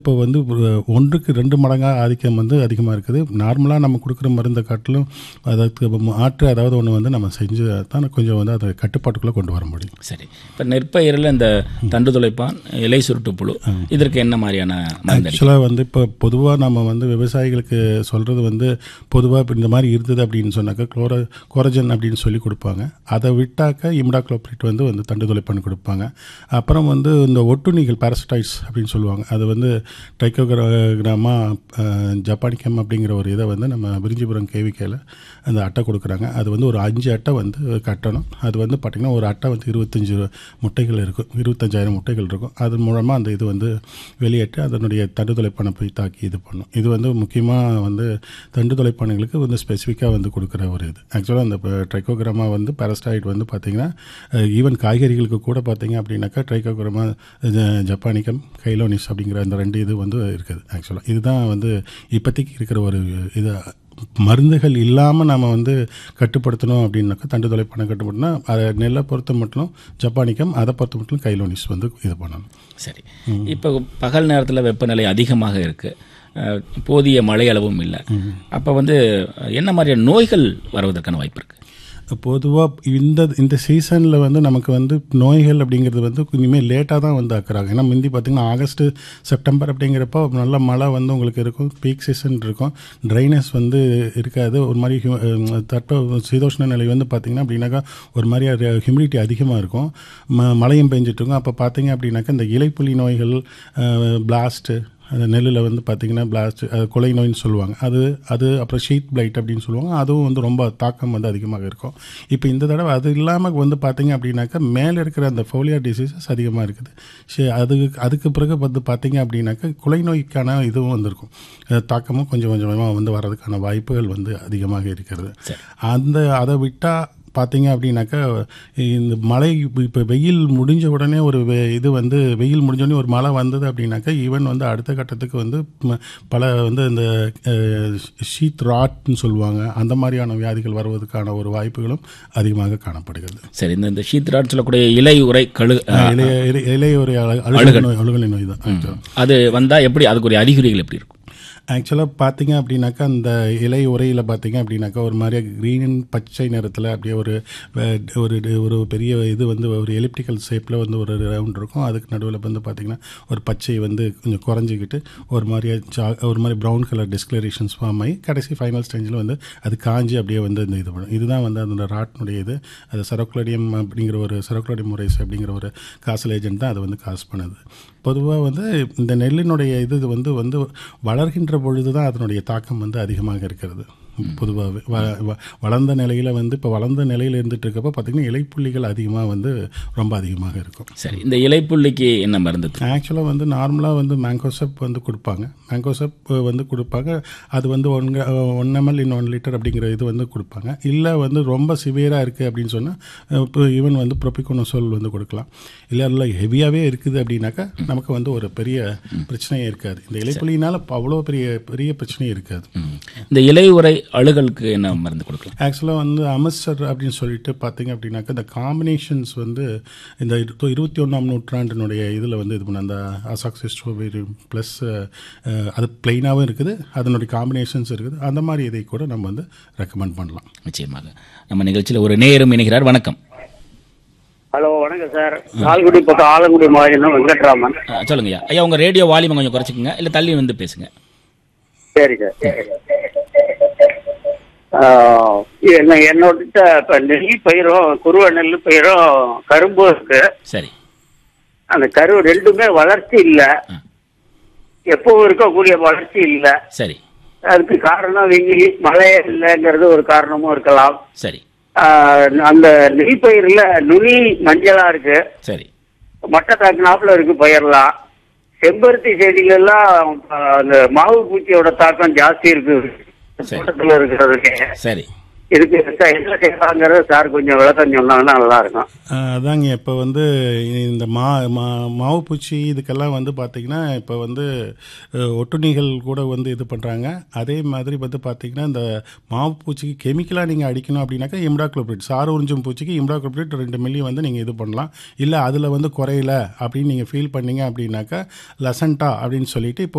இப்போ வந்து ஒரு ஒன்றுக்கு ரெண்டு மடங்காக ஆதிக்கம் வந்து அதிகமாக இருக்குது நார்மலாக நம்ம கொடுக்குற மருந்தை காட்டிலும் அதற்கு மாற்று அதாவது ஒன்று வந்து நம்ம செஞ்சு தான் கொஞ்சம் வந்து அதை கட்டுப்பாட்டுக்குள்ளே கொண்டு வர முடியும் சரி இப்போ நெற்பயிரில் இந்த தண்டு துளைப்பான் இலை சுருட்டு புழு இதற்கு என்ன மாதிரியான மருந்து அடிக்கும்? ஆக்சுவலாக வந்து இப்போ பொதுவாக நம்ம வந்து விவசாயிகளுக்கு சொல்கிறது வந்து பொதுவாக இப்போ இந்த மாதிரி இருந்தது அப்படின்னு சொன்னாக்கா குளோர குரோஜன் அப்படின்னு சொல்லி கொடுப்பாங்க அதை விட்டாக்க இம்டாக்ளோப்ரிட் வந்து வந்து தண்டு துளைப்பான் கொடுப்பாங்க அப்புறம் வந்து இந்த ஒட்டுண்ணிகள் பாரசிட்டாய்ட்ஸ் அப்படின்னு சொல்லுவாங்க அது வந்து ட்ரைக்கோகிராமா ஜப்பானிக்கம் அப்படிங்கிற ஒரு இதை வந்து நம்ம விரிஞ்சிபுரம் கேவிக்கையில் அந்த அட்டை கொடுக்குறாங்க அது வந்து ஒரு அஞ்சு அட்டை வந்து கட்டணும் அது வந்து பார்த்திங்கன்னா ஒரு அட்டை வந்து இருபத்தஞ்சி முட்டைகள் இருக்கும் இருபத்தஞ்சாயிரம் முட்டைகள் இருக்கும் அது மூலமாக அந்த இது வந்து வெளியேற்று அதனுடைய தண்டு துளைப்பானை போய் தாக்கி இது பண்ணும் இது வந்து முக்கியமாக வந்து தண்டு துளைப்பானைகளுக்கு வந்து ஸ்பெசிஃபிக்காக வந்து கொடுக்குற ஒரு இது ஆக்சுவலாக அந்த ட்ரைக்கோகிராமா வந்து பாரஸ்டாய்ட் வந்து பார்த்திங்கன்னா ஈவன் காய்கறிகளுக்கு கூட பார்த்தீங்க அப்படின்னாக்கா ட்ரைக்கோகிராமா ஜப்பானிக்கம் கைலோனிஸ் அப்படிங்கிற அந்த ரெண்டு இது வந்து இருக்குது ஆக்சுவலாக இதுதான் வந்து இப்போதைக்கு இருக்கிற ஒரு இது மருந்துகள் இல்லாமல் நம்ம வந்து கட்டுப்படுத்தணும் அப்படின்னாக்கா தண்டு தொலைப்பானை கட்டுப்படுத்தினா அதை நெல்லை பொறுத்த மட்டும் ஜப்பானிக்கம் அதை பொறுத்த மட்டும் கைலோனிஸ் வந்து இது பண்ணணும் சரி இப்போ பகல் நேரத்தில் வெப்பநிலை அதிகமாக இருக்குது போதிய மழை அளவும் இல்லை அப்போ வந்து என்ன மாதிரியான நோய்கள் வருவதற்கான வாய்ப்பு இருக்குது பொதுவாக இந்த இந்த சீசனில் வந்து நமக்கு வந்து நோய்கள் அப்படிங்கிறது வந்து இனிமேல் லேட்டாக தான் வந்து ஆக்குறாங்க ஏன்னா முந்தி பார்த்திங்கன்னா ஆகஸ்ட்டு செப்டம்பர் அப்படிங்கிறப்போ நல்ல மழை வந்து உங்களுக்கு இருக்கும் பீக் சீசன் இருக்கும் ட்ரைனஸ் வந்து இருக்காது ஒரு மாதிரி ஹியூ- தட்ப சீதோஷ்ண நிலை வந்து பார்த்திங்கன்னா அப்படின்னாக்கா ஒரு மாதிரி ஹியூமிடிட்டி அதிகமாக இருக்கும் ம மழையும் பெஞ்சிட்டு இருக்கும் அப்போ பார்த்தீங்க அப்படின்னாக்கா இந்த இலைப்புலி நோய்கள் பிளாஸ்ட்டு அந்த நெல்லில் வந்து பார்த்திங்கன்னா பிளாஸ்ட் அது கொலை நோயின்னு சொல்லுவாங்க அது அது அப்புறம் ஷீட் பிளைட் அப்படின்னு சொல்லுவாங்க அதுவும் வந்து ரொம்ப தாக்கம் வந்து அதிகமாக இருக்கும் இப்போ இந்த தடவை அது இல்லாமல் வந்து பார்த்தீங்க அப்படின்னாக்கா மேலே இருக்கிற அந்த ஃபோலியா டிசீசஸ் அதிகமாக இருக்குது ஷே அது அதுக்கு பிறகு வந்து பார்த்தீங்க அப்படின்னாக்கா குலை நோய்க்கான இதுவும் வந்திருக்கும் அஹ் தாக்கமும் கொஞ்சம் கொஞ்சமாக வந்து வர்றதுக்கான வாய்ப்புகள் வந்து அதிகமாக இருக்கிறது அந்த அதை விட்டால் பார்த்தீங்க அப்படின்னாக்கா இந்த மழை இப்போ வெயில் முடிஞ்ச உடனே ஒரு வெ- இது வந்து வெயில் முடிஞ்ச உடனே ஒரு மழை வந்தது அப்படின்னாக்கா ஈவன் வந்து அடுத்த கட்டத்துக்கு வந்து ம- பல வந்து இந்த ஷீத் ராட்னு சொல்லுவாங்க அந்த மாதிரியான வியாதிகள் வருவதற்கான ஒரு வாய்ப்புகளும் அதிகமாக காணப்படுகிறது சரி இந்த இந்த ஷீத்ராட் சொல்லக்கூடிய இலை உரை கழு இளைய இளைய- இளைய ஒரு அழு- அழுகல் நோய் அழுகலை நோய் தான் actually. அது வந்தால் எப்படி அதுக்குரிய அறிகுறிகள் எப்படி இருக்கும் ஆக்சுவலாக பார்த்தீங்க அப்படின்னாக்கா அந்த இலை உரையில் பார்த்தீங்க அப்படின்னாக்கா ஒரு மாதிரியா க்ரீன் பச்சை நிறத்தில் அப்படியே ஒரு அஹ், ஒரு ஒரு பெரிய இது வந்து ஒரு எலிப்டிக்கல் ஷேப்பில் வந்து ஒரு ரவுண்ட் இருக்கும் அதுக்கு நடுவில் வந்து பார்த்தீங்கன்னா ஒரு பச்சை வந்து கொஞ்சம் குறைஞ்சிக்கிட்டு ஒரு மாதிரியா சா ஒரு மாதிரி ப்ரௌன் கலர் டிஸ்கிளரேஷன்ஸ் ஃபார்ம் ஆகி கடைசி ஃபைனல் ஸ்டேஜில் வந்து அது காஞ்சி அப்படியே வந்து இந்த இது பண்ணும் இதுதான் வந்து அதோட ராட்னுடைய இது அது சரோக்ளோடியம் அப்படிங்கிற ஒரு சரோக்ளோடியம் முறைஸ் அப்படிங்கிற ஒரு காசல் ஏஜென்ட் தான் அது வந்து காசு பண்ணுது பொதுவாக வந்து இந்த நெல்லினுடைய இது வந்து வந்து வளர்கின்ற பொழுது தான் அதனுடைய தாக்கம் வந்து அதிகமாக இருக்கிறது பொதுவாகவே வ வ- வளர்ந்த நிலையில் வந்து இப்போ வளர்ந்த நிலையில் இருந்துட்டு இருக்கப்போ பார்த்திங்கன்னா இலைப்புள்ளிகள் அதிகமாக வந்து ரொம்ப அதிகமாக இருக்கும் சரி இந்த இலைப்புள்ளிக்கு என்ன மருந்து ஆக்சுவலாக வந்து நார்மலாக வந்து மேங்கோசப் வந்து கொடுப்பாங்க மேங்கோசப் வந்து கொடுப்பாங்க அது வந்து one one ml in one litre அப்படிங்கிற இது வந்து கொடுப்பாங்க இல்லை வந்து ரொம்ப சிவியராக இருக்குது அப்படின்னு சொன்னால் இப்போ ஈவன் வந்து ப்ரொபிகோனோசோல் வந்து கொடுக்கலாம் இல்லை இல்லை ஹெவியாகவே இருக்குது அப்படின்னாக்கா நமக்கு வந்து ஒரு பெரிய பிரச்சனையே இருக்காது இந்த இலைப்புலினால் அவ்வளோ பெரிய பெரிய பிரச்சனையே இருக்காது இந்த இலை உரை அழுகலுக்கு என்ன மருந்து கொடுக்கலாம் ஆக்சுவலாக வந்து அமஸ்டர் அப்படின்னு சொல்லிட்டு பார்த்தீங்க அப்படின்னாக்கா இந்த காம்பினேஷன்ஸ் வந்து இந்த இரு- இருபத்தி ஒன்றாம் நூற்றாண்டினுடைய இதில் வந்து இது பண்ண அந்த அசாக்சிஸ்டோவேரி ப்ளஸ் அது பிளெயினாகவும் இருக்குது அதனுடைய காம்பினேஷன்ஸ் இருக்குது அந்த மாதிரி இதை கூட நம்ம வந்து ரெக்கமெண்ட் பண்ணலாம் நிச்சயமாக நம்ம நிகழ்ச்சியில் ஒரு நேயரும் இணைகிறார் வணக்கம் ஹலோ வணக்கம் சார் ஆலங்குடி பக்கம் ஆலங்குடி மாவட்டம் வெங்கட்ராமன் ஆ, சொல்லுங்க ஐயா ஐயா உங்க ரேடியோ வால்யூம் கொஞ்சம் குறைச்சிக்கங்க இல்லை தள்ளி வந்து பேசுங்க சரி சார் என்ன என்னோட இப்போ நெல் பயிரும் குருவ நெல் பயிரும் கரும்பும் இருக்கு சரி அந்த கரு ரெண்டுமே வளர்ச்சி இல்லை ஆ. எப்பவும் இருக்கக்கூடிய வளர்ச்சி இல்லை சரி அதுக்கு காரணம் வெயில் மழை இல்லைங்கிறது ஒரு காரணமும் இருக்கலாம் சரி ஆஹ் அந்த நெல் பயிரில் நுனி மஞ்சளா இருக்கு சரி மட்டை தாக்குனாப்புல இருக்கு பயிரெல்லாம் செம்பருத்தி செடிகள்லாம் அஹ், அந்த மாவு பூச்சியோட தாக்கம் ஜாஸ்தி இருக்கு சரி. தோட்டத்துல இருக்கிறதுக்கு சரி இதுக்கு சார் என்ன செய்யலாங்கிறத சார் கொஞ்சம் விளக்கம் சொன்னாங்கன்னா நல்லா இருக்கும் ஆஹ் அதாங்க இப்போ வந்து இந்த மா மா மாவு பூச்சி இதுக்கெல்லாம் வந்து பார்த்திங்கன்னா இப்போ வந்து அஹ், ஒட்டுண்ணிகள் கூட வந்து இது பண்ணுறாங்க அதே மாதிரி வந்து பார்த்திங்கன்னா இந்த மாவு பூச்சிக்கு கெமிக்கலாக நீங்கள் அடிக்கணும் அப்படின்னாக்கா இம்டாக்ளோபிரிட் சாறு உறிஞ்சும் பூச்சிக்கு இம்டாக்ளோபிரிட் ரெண்டு மில்லி வந்து நீங்கள் இது பண்ணலாம் இல்லை அதில் வந்து குறையல அப்படின்னு நீங்கள் ஃபீல் பண்ணீங்க அப்படின்னாக்கா லசண்டா அப்படின்னு சொல்லிட்டு இப்போ